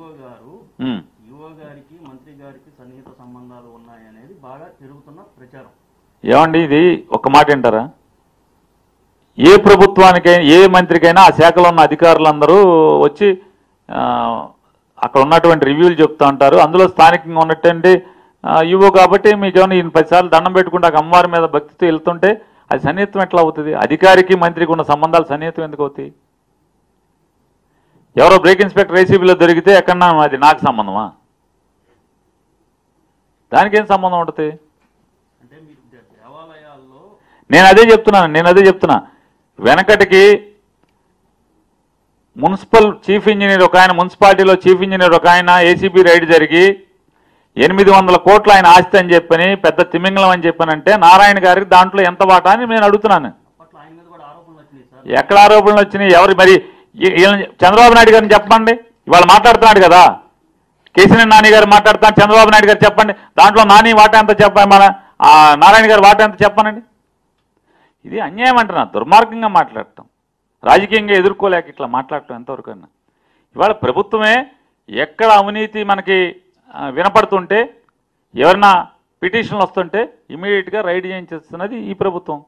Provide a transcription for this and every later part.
EO గారు ఉమ్. EO గారికి మంత్రి గారికి సన్నిహిత సంబంధాలు ఉన్నాయనేది బాగా తిరుగుతున్న ప్రచారం ఏమండి ఇది ఒక మాట వింటారా ఏ ప్రభుత్వానికైనా ఏ మంత్రికైనా ఆ శాఖలో ఉన్న అధికారులందరూ వచ్చి ఆ, అక్కడ ఉన్నటువంటి రివ్యూలు చెప్తూ ఉంటారు అందులో స్థానికంగా ఉన్నటువంటి ఇవో కాబట్టి మీకు ఏమైనా ఈయన పదిసార్లు దండం పెట్టుకుంటే ఆ అమ్మవారి మీద భక్తితో వెళ్తుంటే అది సన్నిహితం ఎట్లా అవుతుంది అధికారికి మంత్రికి ఉన్న సంబంధాలు సన్నిహితం ఎందుకు అవుతాయి ఎవరో బ్రేక్ ఇన్స్పెక్టర్ ఏసీబీలో దొరికితే ఎక్కడన్నా అది నాకు సంబంధమా దానికేం సంబంధం ఉంటుంది అంటే మీరు దే- దేవాలయాల్లో నేను అదే చెప్తున్నాను నేను అదే చెప్తున్నా వెనకటికి మున్సిపల్ చీఫ్ ఇంజనీర్ ఒక ఆయన మున్సిపాలిటీలో చీఫ్ ఇంజనీర్ ఒక ఆయన ఏసీబీ రైడ్ జరిగి ఎనిమిది వందల కోట్లు ఆయన ఆస్తి అని చెప్పని పెద్ద తిమింగలం అని చెప్పానంటే నారాయణ గారికి దాంట్లో ఎంత వాటా అని నేను అడుగుతున్నాను అప్పట్లో ఆయన మీద కూడా ఆరోపణలు వచ్చినాయి సార్ ఎక్కడ ఆరోపణలు వచ్చినాయి ఎవరు మరి ఈ- ఈయన చంద్రబాబు నాయుడు గారిని చెప్పండి ఇవాళ మాట్లాడుతున్నాడు కదా కేసీఆర్ నాని గారు మాట్లాడుతున్నాడు చంద్రబాబు నాయుడు గారు చెప్పండి దాంట్లో నాని వాటా ఎంత చెప్పండి మన ఆ నారాయణ గారు వాటా ఎంత చెప్పనండి ఇది అన్యాయం అంటున్నా దుర్మార్గంగా మాట్లాడటం రాజకీయంగా ఎదుర్కోలేక ఇట్లా మాట్లాడటం ఎంతవరకు అన్నా ఇవాళ ప్రభుత్వమే ఎక్కడ అవినీతి మనకి ఆ, వినపడుతుంటే ఎవరన్నా పిటిషన్లు వస్తుంటే ఇమీడియట్గా రైడ్ చేయించేస్తున్నది ఈ ప్రభుత్వం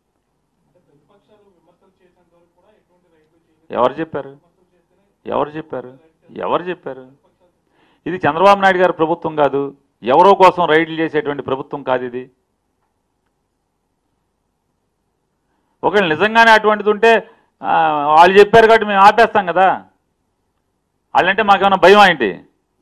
ఎవరు చెప్పారు ఎవరు చెప్పారు ఎవరు చెప్పారు ఇది చంద్రబాబు నాయుడు గారి ప్రభుత్వం కాదు ఎవరో కోసం రైడ్లు చేసేటువంటి ప్రభుత్వం కాదు ఇది ఒకవేళ నిజంగానే అటువంటిది ఉంటే ఆ, వాళ్ళు చెప్పారు కాబట్టి మేము ఆపేస్తాం కదా వాళ్ళంటే మాకేమైనా భయం ఏంటి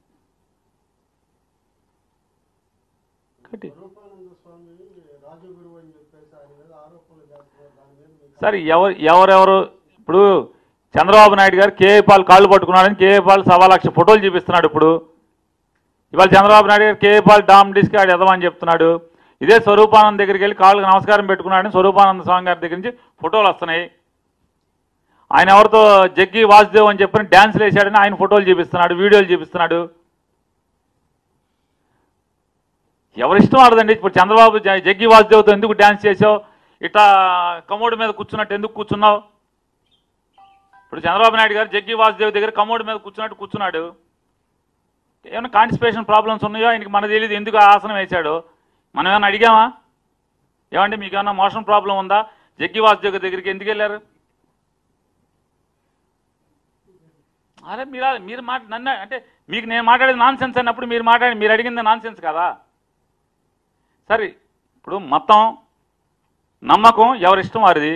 కాబట్టి రూపానంద స్వామి రాజగురువు అని చెప్పేసి ఆయన మీద ఆరోపణలు చేస్తున్నారు దాని మీద మీకు సరే ఎవరు ఎవరెవరు ఇప్పుడు చంద్రబాబు నాయుడు గారు కేఏ పాల్ కాళ్ళు పట్టుకున్నాడని కేఏ పాల్ సవా లక్ష ఫోటోలు చూపిస్తున్నాడు ఇప్పుడు ఇవాళ చంద్రబాబు నాయుడు గారు కేఏ పాల్ డామ్ డిస్క్ ఆడు ఎదవని చెప్తున్నాడు ఇదే స్వరూపానంద్ దగ్గరికి వెళ్ళి కాళ్ళకి నమస్కారం పెట్టుకున్నాడని స్వరూపానంద స్వామి గారి దగ్గర నుంచి ఫోటోలు వస్తున్నాయి ఆయన ఎవరితో జగ్గి వాసుదేవ్ అని చెప్పని డ్యాన్స్లు వేసాడని ఆయన ఫోటోలు చూపిస్తున్నాడు వీడియోలు చూపిస్తున్నాడు ఎవరిష్టం ఆడదండి ఇప్పుడు చంద్రబాబు జ- జగ్గి వాసుదేవ్తో ఎందుకు డ్యాన్స్ చేసావు ఇట్లా కమోడు మీద కూర్చున్నట్టు ఎందుకు కూర్చున్నావు ఇప్పుడు చంద్రబాబు నాయుడు గారు జగ్గి వాసుదేవ్ దగ్గర కమోడు మీద కూర్చున్నట్టు కూర్చున్నాడు ఏమైనా కాన్స్టిపేషన్ ప్రాబ్లమ్స్ ఉన్నాయో ఆయనకి మన తెలియదు ఎందుకు ఆ ఆసనం వేశాడు మనం ఏమైనా అడిగామా ఏమంటే మీకు ఏమైనా మోషన్ ప్రాబ్లం ఉందా జగ్గి వాసుదేవ్ దగ్గరికి ఎందుకు వెళ్ళారు అరే మీరు మీరు మాట నన్ను అంటే మీకు నేను మాట్లాడేది నాన్ సెన్స్ అన్నప్పుడు మీరు మాట్లాడి మీరు అడిగింది నాన్ సెన్స్ కదా సరే ఇప్పుడు మొత్తం నమ్మకం ఎవరిష్టం వారిది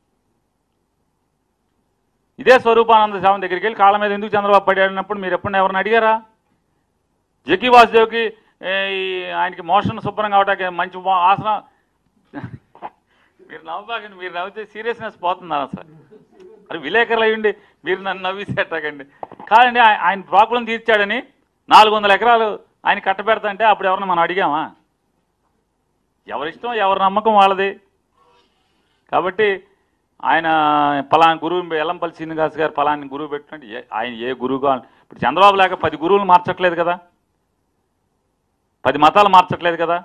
ఇదే స్వరూపానంద స్వామి దగ్గరికి వెళ్ళి కాళ్ళ మీద ఎందుకు చంద్రబాబు పడాడినప్పుడు మీరు ఎప్పుడు ఎవరిని అడిగారా జగ్గి వాసుదేవ్కి ఏ, ఈ ఆయనకి మోషన్ శుభ్రం కావడానికి మంచి మో- ఆసనం మీరు నవ్వకండి మీరు నవ్వితే సీరియస్నెస్ పోతున్నారు అసలు మరి విలేకరులు అయ్యండి మీరు నన్ను నవ్విసేటకండి కాదండి ఆయ- ఆయన ప్రాబ్లం తీర్చాడని నాలుగు వందల ఎకరాలు ఆయన కట్టబెడతా అంటే అప్పుడు ఎవరిని మనం అడిగామా ఎవరిష్టం ఎవరి నమ్మకం వాళ్ళది కాబట్టి ఆయన పలానా గురువు ఎల్లంపల్లి శ్రీనివాస్ గారు పలాని గురువు పెట్టినట్టు ఏ- ఆయన ఏ గురువు కావాలి ఇప్పుడు చంద్రబాబు లేక పది గురువులు మార్చట్లేదు కదా పది మతాలు మార్చట్లేదు కదా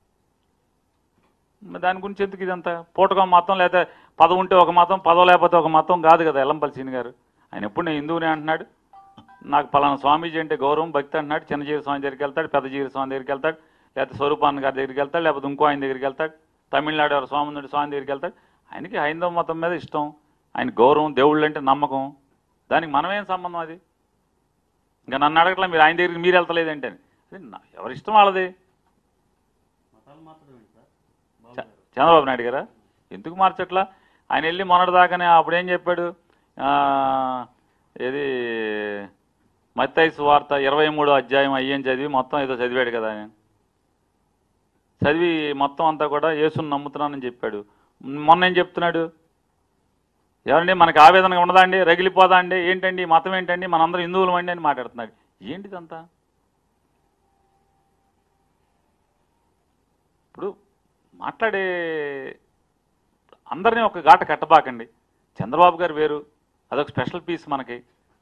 మరి దాని గురించి ఎందుకు ఇదంతా పూటకం మతం లేదా పదవి ఉంటే ఒక మతం పదవి లేకపోతే ఒక మతం కాదు కదా ఎల్లంపల్లి శ్రీని గారు ఆయన ఎప్పుడు నేను హిందువునే అంటున్నాడు నాకు పలానా స్వామీజీ అంటే గౌరవం భక్తి అంటున్నాడు చిన్నజీవి స్వామి దగ్గరికి వెళ్తాడు పెద్దజీవి స్వామి దగ్గరికి వెళ్తాడు లేకపోతే స్వరూపానంద గారి దగ్గరికి వెళ్తాడు లేకపోతే ఇంకో ఆయన దగ్గరికి వెళ్తాడు తమిళనాడు ఎవరు స్వామి స్వామి దగ్గరికి వెళ్తాడు ఆయనకి హైందవ మతం మీద ఇష్టం ఆయన గౌరవం దేవుళ్ళు అంటే నమ్మకం దానికి మనమేం సంబంధం అది ఇంకా నన్ను అడగట్లా మీరు ఆయన దగ్గరికి మీరు వెళ్తలేదంటే అది నా- ఎవరి ఇష్టం వాళ్ళది మతాలు మార్చడం ఏంటి సార్ బాబు చ- గారు చంద్రబాబు నాయుడు గారా ఎందుకు మార్చట్లా ఆయన వెళ్ళి మొన్నటిదాకానే అప్పుడు ఏం చెప్పాడు ఆ, ఏది మత్తయి సువార్త ఇరవై మూడో అధ్యాయం అయ్యేం చదివి మొత్తం ఏదో చదివాడు కదా ఆయన చదివి మొత్తం అంతా కూడా యేసుని నమ్ముతున్నానని చెప్పాడు మొన్న ఏం చెప్తున్నాడు ఏమండి మనకి ఆవేదనగా ఉండదా అండి రగిలిపోదా అండి ఏంటండి ఈ మతం ఏంటండి మనందరం హిందువులం అండి అని మాట్లాడుతున్నాడు ఏంటిదంతా ఇప్పుడు మాట్లాడే అందరినీ ఒక ఘాట కట్టబాకండి చంద్రబాబు గారు వేరు అదొక స్పెషల్ పీస్ మనకి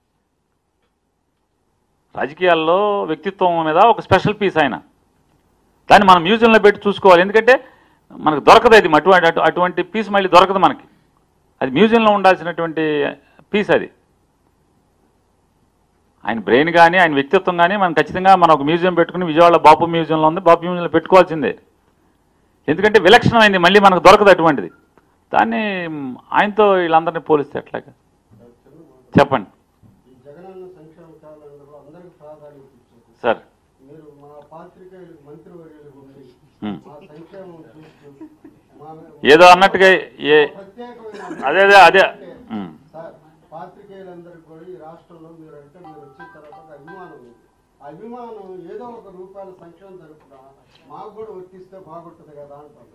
రాజకీయాల్లో వ్యక్తిత్వం మీద ఒక స్పెషల్ పీస్ ఆయన దాన్ని మనం మ్యూజియంలో పెట్టి చూసుకోవాలి ఎందుకంటే మనకు దొరకదు అది అటువంటి అటు- అటువంటి పీస్ మళ్ళీ దొరకదు మనకి అది మ్యూజియంలో ఉండాల్సినటువంటి పీస్ అది ఆయన బ్రెయిన్ కానీ ఆయన వ్యక్తిత్వం కానీ మనం ఖచ్చితంగా మనం ఒక మ్యూజియం పెట్టుకుని విజయవాడ బాపు మ్యూజియంలో ఉంది బాపు మ్యూజియంలో పెట్టుకోవాల్సిందే ఎందుకంటే విలక్షణమైంది మళ్ళీ మనకు దొరకదు అటువంటిది దాన్ని మ్, ఆయనతో వీళ్ళందరినీ పోలిస్తే ఎట్లాగా చెప్పండి ఈ జగనన్న సంక్షేమ క్యాలెండర్లో అందరికి ప్రాధాన్యత ఇచ్చారు సార్ మీరు మా పాత్రికేయులకు మంత్రివర్యులకు ఉండి హ్మ్. మా సంక్షేమం చూస్తూ మా ఏదో అన్నట్టుగా ఏ ప్రత్యేకమైన అదే అదే అదే అంటే, ఉమ్. సార్ పాత్రికేయులందరికీ కూడా ఈ రాష్ట్రంలో మీరు అంటే మీరు వచ్చిన తర్వాత ఒక అభిమానం ఉంది ఆ అభిమానం ఏదో ఒక రూపాయల సంక్షేమం తరపున మాకు కూడా వర్తిస్తే బాగుంటుంది కదా అంటారు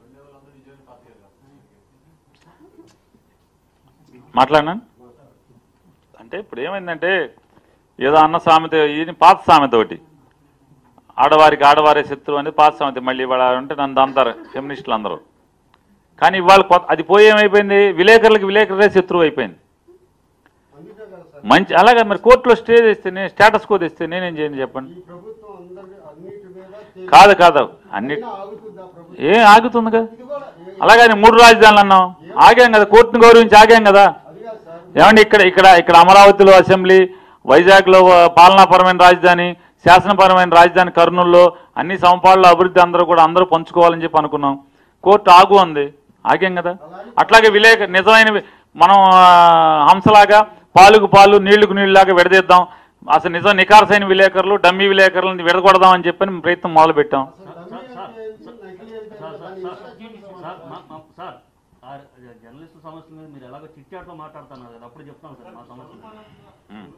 మాట్లాడినా అంటే ఇప్పుడు ఏమైందంటే ఏదో అన్న సామెత ఇది పాత సామెత ఒకటి ఆడవారికి ఆడవారే శత్రువు అనేది పాత సామెత మళ్ళీ ఇవాళ అంటే నన్ను అంటారు ఫెమినిస్టులు అందరూ కానీ ఇవాళ కొత్త అది పోయి ఏమైపోయింది విలేకరులకు విలేకరులే శత్రువు అయిపోయింది అందుకే కదా సార్ మంచి అలాగే మరి కోర్టులో స్టే తెస్తే నేను స్టేటస్ కో తెస్తే నేనేం చేయను చెప్పండి ఈ ప్రభుత్వం అందరి అన్నిటి మీద చేసి- కాదు కాదు అన్ని అయినా ఆగుతుందా ప్రభుత్వం ఏం ఆగుతుందిగా ఇది కూడా ఏ- అలాగని మూడు రాజధానులు అన్నాం ఆగాం కదా కోర్టును గౌరవించి ఆగాం కదా అది కాదు సార్ ఏమండి ఇక్కడ ఇక్కడ ఇక్కడ అమరావతిలో అసెంబ్లీ వైజాగ్లో ఆ, పాలనాపరమైన రాజధాని శాసనపరమైన రాజధాని కర్నూలులో అన్ని సమపాళ్ళ అభివృద్ధి అందరూ కూడా అందరూ పంచుకోవాలని చెప్పి అనుకున్నాం కోర్టు ఆగు ఉంది ఆగాం కదా అట్లాగే విలేక నిజమైన వి- మనం ఆ, హంసలాగా పాలుకు పాలు నీళ్లకు నీళ్ళలాగా విడదీద్దాం అసలు నిజం నికార్సైన విలేకరులు డమ్మీ విలేకరులను విడగొడదాం అని చెప్పి మేము ప్రయత్నం మొదలు పెట్టాం అసలు డమ్మీ అంటే ఏంటి? నకిలీ అంటే సార్ ఏంటి? సార్ దాని సార్ ఇన్స్ట్రక్షన్స్ సార్ మా- మా- సార్ ఆ జర్నలిస్టు సమస్యల మీద మీరు ఎలాగో చిట్ చాట్లో మాట్లాడుతున్నారు కదా అప్పుడు చెప్తాను సార్ మా సమస్య ఉమ్.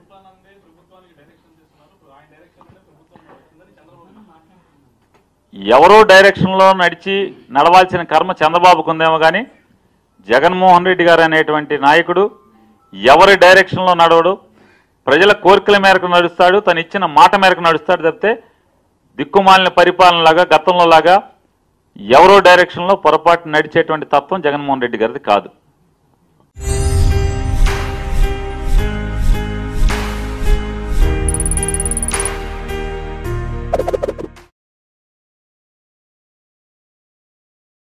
ఎవరో డైరెక్షన్లో నడిచి నడవాల్సిన కర్మ చంద్రబాబుకు ఉందేమో కానీ జగన్మోహన్ రెడ్డి గారు అనేటువంటి నాయకుడు ఎవరి డైరెక్షన్లో నడవడు ప్రజల కోరికల మేరకు నడుస్తాడు తను ఇచ్చిన మాట మేరకు నడుస్తాడు తప్పితే దిక్కుమాలిన పరిపాలనలాగా గతంలో లాగా ఎవరో డైరెక్షన్లో పొరపాటు నడిచేటువంటి తత్వం జగన్మోహన్ రెడ్డి గారిది కాదు